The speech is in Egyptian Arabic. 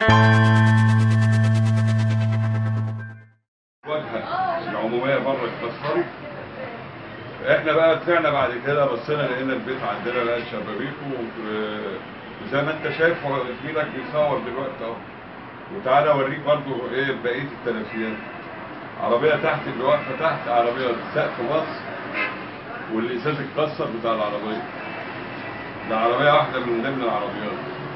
واجهه العموميه بره اتكسرت احنا بقى طلعنا بعد كده بصينا لقينا البيت عندنا لقى شبابيك و- وزي ما انت شايف هو زميلك بيصور دلوقتي اهو وتعالى اوريك برضو ايه بقيه التلفيات عربيه تحت اللي واقفه تحت عربيه سقف مصر والازاز اتكسر بتاع العربيه ده عربيه واحده من ضمن العربيات